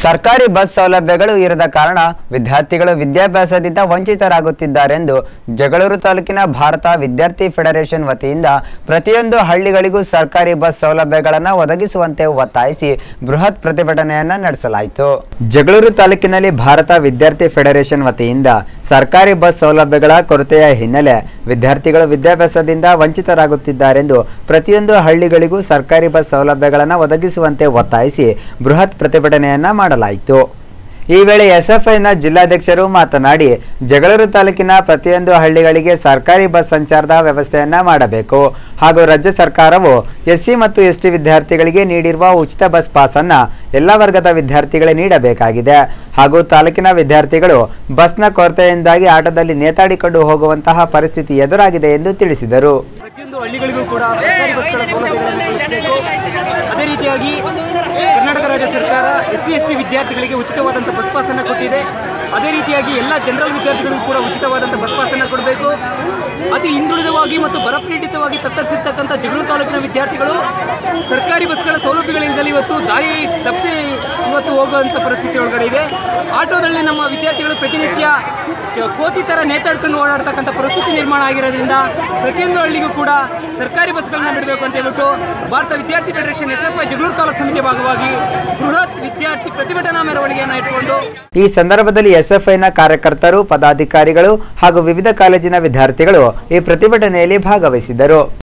ಸರ್ಕಾರಿ ಬಸ್ ಸೌಲಭ್ಯಗಳು ಇರದ ಕಾರಣ ವಿದ್ಯಾರ್ಥಿಗಳು ವಿದ್ಯಾಭ್ಯಾಸದಿಂದ ವಂಚಿತರಾಗುತ್ತಿದ್ದಾರೆಂದು ಜಗಳೂರು ತಾಲೂಕಿನ ಭಾರತ ವಿದ್ಯಾರ್ಥಿ ಫೆಡರೇಷನ್ ವತಿಯಿಂದ ಪ್ರತಿಯೊಂದು ಹಳ್ಳಿಗಳಿಗೂ ಸರ್ಕಾರಿ ಬಸ್ ಸೌಲಭ್ಯಗಳನ್ನು ಒದಗಿಸುವಂತೆ ಒತ್ತಾಯಿಸಿ ಬೃಹತ್ ಪ್ರತಿಭಟನೆಯನ್ನ ನಡೆಸಲಾಯಿತು ಜಗಳೂರು ತಾಲೂಕಿನಲ್ಲಿ ಭಾರತ ವಿದ್ಯಾರ್ಥಿ ಫೆಡರೇಷನ್ ವತಿಯಿಂದ ಸರ್ಕಾರಿ ಬಸ್ ಸೌಲಭ್ಯಗಳ ಕೊರತೆಯ ಹಿನ್ನೆಲೆ ವಿದ್ಯಾರ್ಥಿಗಳು ವಿದ್ಯಾಭ್ಯಾಸದಿಂದ ವಂಚಿತರಾಗುತ್ತಿದ್ದಾರೆಂದು ಪ್ರತಿಯೊಂದು ಹಳ್ಳಿಗಳಿಗೂ ಸರ್ಕಾರಿ ಬಸ್ ಸೌಲಭ್ಯಗಳನ್ನು ಒದಗಿಸುವಂತೆ ಒತ್ತಾಯಿಸಿ ಬೃಹತ್ ಪ್ರತಿಭಟನೆಯನ್ನ ಮಾಡಲಾಯಿತು ಈ ವೇಳೆ ಎಸ್ಎಫ್ಐನ ಜಿಲ್ಲಾಧ್ಯಕ್ಷರು ಮಾತನಾಡಿ ಜಗಳೂರು ತಾಲೂಕಿನ ಪ್ರತಿಯೊಂದು ಹಳ್ಳಿಗಳಿಗೆ ಸರ್ಕಾರಿ ಬಸ್ ಸಂಚಾರದ ವ್ಯವಸ್ಥೆಯನ್ನ ಮಾಡಬೇಕು ಹಾಗೂ ರಾಜ್ಯ ಸರ್ಕಾರವು ಎಸ್ಸಿ ಮತ್ತು ಎಸ್ಟಿ ವಿದ್ಯಾರ್ಥಿಗಳಿಗೆ ನೀಡಿರುವ ಉಚಿತ ಬಸ್ ಪಾಸ್ ಅನ್ನ ಎಲ್ಲ ವರ್ಗದ ವಿದ್ಯಾರ್ಥಿಗಳೇ ನೀಡಬೇಕಾಗಿದೆ ಹಾಗೂ ತಾಲೂಕಿನ ವಿದ್ಯಾರ್ಥಿಗಳು ಬಸ್ನ ಕೊರತೆಯಿಂದಾಗಿ ಆಟೋದಲ್ಲಿ ನೇತಾಡಿಕೊಂಡು ಹೋಗುವಂತಹ ಪರಿಸ್ಥಿತಿ ಎದುರಾಗಿದೆ ಎಂದು ತಿಳಿಸಿದರು ಪ್ರತಿಯೊಂದು ಹಳ್ಳಿಗಳಿಗೂ ಕೂಡ ಸರ್ಕಾರಿ ಬಸ್ಗಳ ಸೌಲಭ್ಯಗಳನ್ನು ಕಲ್ಪಿಸಬೇಕು ಅದೇ ರೀತಿಯಾಗಿ ಕರ್ನಾಟಕ ರಾಜ್ಯ ಸರ್ಕಾರ ಎಸ್ ಸಿ ಎಸ್ ಟಿ ವಿದ್ಯಾರ್ಥಿಗಳಿಗೆ ಉಚಿತವಾದಂಥ ಬಸ್ ಪಾಸನ್ನು ಕೊಟ್ಟಿದೆ ಅದೇ ರೀತಿಯಾಗಿ ಎಲ್ಲ ಜನರಲ್ ವಿದ್ಯಾರ್ಥಿಗಳಿಗೂ ಕೂಡ ಉಚಿತವಾದಂಥ ಬಸ್ ಪಾಸನ್ನು ಕೊಡಬೇಕು ಅತಿ ಹಿಂದುಳಿದವಾಗಿ ಮತ್ತು ಬರಪೀಡಿತವಾಗಿ ತತ್ತರಿಸಿರ್ತಕ್ಕಂಥ ಜಗಳೂರು ತಾಲೂಕಿನ ವಿದ್ಯಾರ್ಥಿಗಳು ಸರ್ಕಾರಿ ಬಸ್ಗಳ ಸೌಲಭ್ಯಗಳಿಂದಲೇ ಇವತ್ತು ದಾರಿ ತಪ್ಪಿ ಇವತ್ತು ಹೋಗುವಂಥ ಪರಿಸ್ಥಿತಿ ಒಳಗಡೆ ಇದೆ ಆಟೋದಲ್ಲಿ ನಮ್ಮ ವಿದ್ಯಾರ್ಥಿಗಳು ಪ್ರತಿನಿತ್ಯ ಕೋತಿ ಥರ ನೇತಾಡ್ಕೊಂಡು ಓಡಾಡ್ತಕ್ಕಂಥ ಪರಿಸ್ಥಿತಿ ನಿರ್ಮಾಣ ಆಗಿರೋದ್ರಿಂದ ಪ್ರತಿಯೊಂದು ಹಳ್ಳಿಗೂ ಕೂಡ ಸರ್ಕಾರಿ ಬಸ್ಗಳನ್ನ ಬಿಡಬೇಕು ಅಂತ ಹೇಳ್ಬಿಟ್ಟು ಭಾರತ ವಿದ್ಯಾರ್ಥಿ federation S F I Jagaluru ತಾಲೂಕು ಸಮಿತಿಯ ಭಾಗವಾಗಿ ಬೃಹತ್ ವಿದ್ಯಾರ್ಥಿ ಪ್ರತಿಭಟನಾ ಮೆರವಣಿಗೆಯನ್ನು ಇಟ್ಕೊಂಡು ಈ ಸಂದರ್ಭದಲ್ಲಿ ಎಸ್ಎಫ್ಐನ ಕಾರ್ಯಕರ್ತರು ಪದಾಧಿಕಾರಿಗಳು ಹಾಗೂ ವಿವಿಧ ಕಾಲೇಜಿನ ವಿದ್ಯಾರ್ಥಿಗಳು ಈ ಪ್ರತಿಭಟನೆಯಲ್ಲಿ ಭಾಗವಹಿಸಿದರು